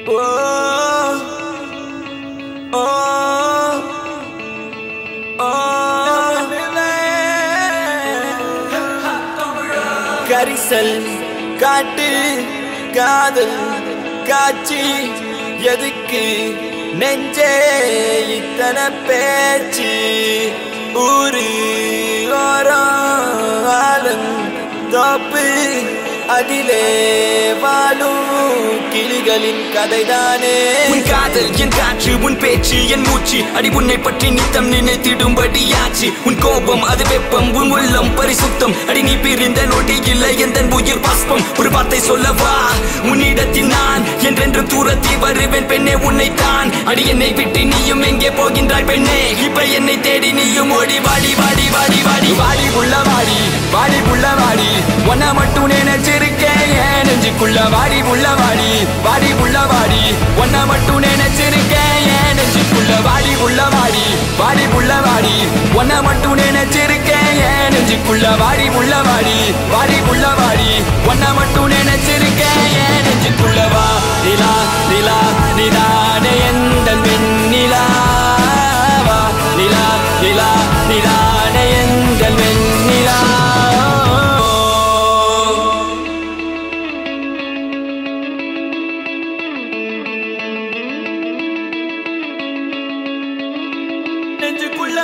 கரிசல் காட்டு காதல் காட்சி எதுக்கு நெஞ்சே இத்தனை பேச்சு ஊரு ஓரம் ஆளும் தோப்பு அதிலே வாழும் கிளிகளின் கதைதானே உன் காதல் என் காற்று உன் பேச்சு என் மூச்சு அடி உன்னை பற்றி நித்தம் நினைத்திடும்படியாச்சு உன் கோபம் அது வெப்பம் உன் உள்ளம் பரிசுத்தம் அடி நீ பிரிந்த நொடி இல்லை எந்த உயிர் பாஸ்பம் ஒரு வார்த்தை சொல்லவா உன்னிடத்தில் நான் என்றென்று தூரத்தில் வருவேன் பெண்ணே உன்னை தான் அடி என்னை விட்டு நீயும் எங்கே போகின்றாய் பெண்ணே இப்ப என்னை தேடி நீயும் ஓடி வாடி வாடி வாடி வாடி வாடி உள்ள வாடி வாடி உள்ள வாடி ஒன்ன மட்டும் நினைச்சிருக்கேன் என் நெஞ்சுக்குள்ள வாடி உள்ள வாடி வாடி உள்ள வாடி ஒன்ன மட்டும் நினைச்சிருக்கேன் என் நெஞ்சுக்குள்ள வாடி உள்ள வாடி வாடி உள்ள வாடி ஒன்ன மட்டும் நினைச்சிருக்கேன் என் நெஞ்சுக்குள்ள வாடி உள்ள வாடி வாடி உள்ள வாடி ஒன்ன மட்டும் நினைச்சிருக்கேன் என் நெஞ்சுக்குள்ள வா நிலா நிலா நிலானே எந்த வெண்ணிலா வா நிலா நிலா நிலானே எந்த வெண்ணிலா நெஞ்சுக்குள்ள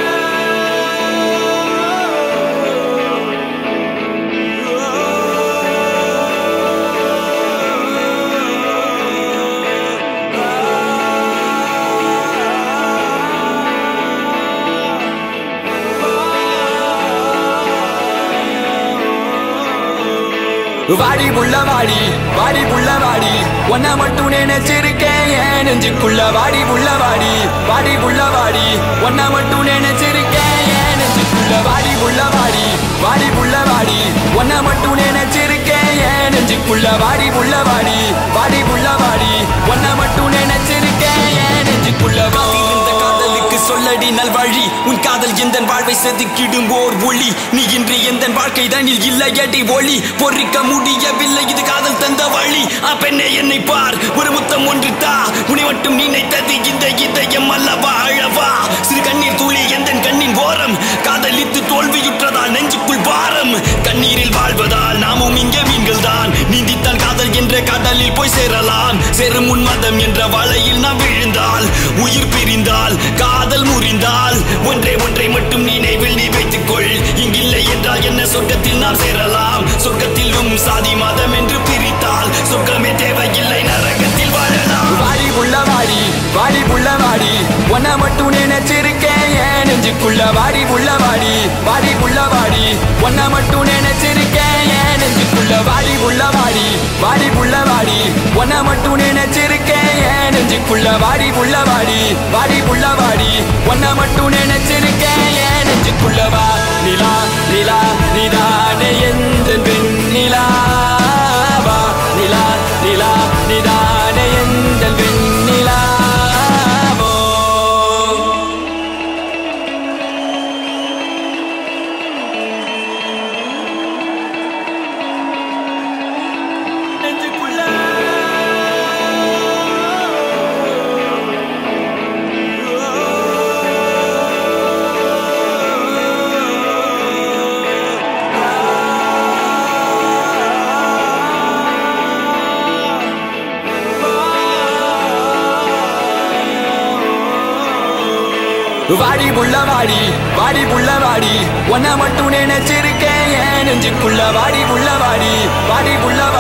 வாடி புள்ள வாடி வாடி புள்ள வாடி ஒன்ன மட்டும் நினைச்சிருக்கேன் என் நெஞ்சுக்குள்ள வாடி புள்ள வாடி வாடி புள்ள வாடி ஒன்ன மட்டும் நினைச்சிருக்கேன் என் நெஞ்சுக்குள்ள வாடி புள்ள வாடி வாடி புள்ள வாடி ஒன்ன மட்டும் நினைச்சிருக்கேன் என் நெஞ்சுக்குள்ள வாடி புள்ள வாடி வாடி புள்ள வாடி ஒன்ன மட்டும் நினைச்சிருக்கேன் என் நெஞ்சுக்குள்ள வாடி இந்த காதலுக்கு சொல்லடி நல்வழி உன் காதல் எந்த வாழ்வை செதுக்கிடும் ஓர் ஒளி நீ இன்று எந்த வாழ்க்கை தனில் இல்லையடி ஒளி பொறிக்க முடியவில்லை இது காதல் தந்த வழி ஆ பெண்ணே என்னை பார் ஒரு முத்தம் ஒன்று தா உன்னை மட்டும் நினைத்தது இந்த இதயம் அல்லவா அழவா சிறு கண்ணீர் துளி எந்த கண்ணின் ஓரம் காதலித்து தோல்வியுற்றதால் நெஞ்சுக்குள் பாரம் கண்ணீரில் வாழ்வதால் நாமும் இங்கே மீன்கள் தான் நீந்தித்தால் காதல் என்ற கடலில் போய் சேரலாம் சேரும் உன்மதம் என்ற வலையில் நாம் விழுந்தால் உயிர் பிரிந்தால் காதல் முறிந்தால் ஒன்றை ஒன்றை மட்டும் நினைவில் நீ வைத்துக்கொள் இங்கில்லை என்றால் என்ன சொர்க்கத்தில் நாம் சேரலாம் சொர்க்கத்திலும் சாதி மதம் என்று பிரித்தால் சொர்க்கமே தேவையில்லை நரகத்தில் வாழலாம் வாடி உள்ள வாடி வாடி உள்ள வாடி ஒன்ன மட்டும் நினைச்சிருக்கேன் என் நெஞ்சுக்குள்ள வாடி உள்ள வாடி வாடி உள்ள வாடி ஒன்ன மட்டும் நினைச்சிருக்கேன் என் நெஞ்சுக்குள்ள வாடி உள்ள வாடி வாடி உள்ள வாடி ஒன்ன மட்டும் நினைச்சிருக்கேன் என் நெஞ்சுக்குள்ள வாடி உள்ள வாடி வாடி உள்ள வாடி ஒன்ன மட்டும் நினைச்சிருக்கேன் என் நெஞ்சுக்குள்ள வா நிலா நிலா நிதானே எந்த வெண்ணிலா வா நிலா நிலா நிதானே எந்த வெண்ணிலா வோ. நெஞ்சுக்குள்ள வாடி புள்ள வாடி வாடி புள்ள வாடி ஒன்ன மட்டும் நினைச்சிருக்கேன் என் நெஞ்சுக்குள்ள வாடி புள்ள வாடி வாடி புள்ள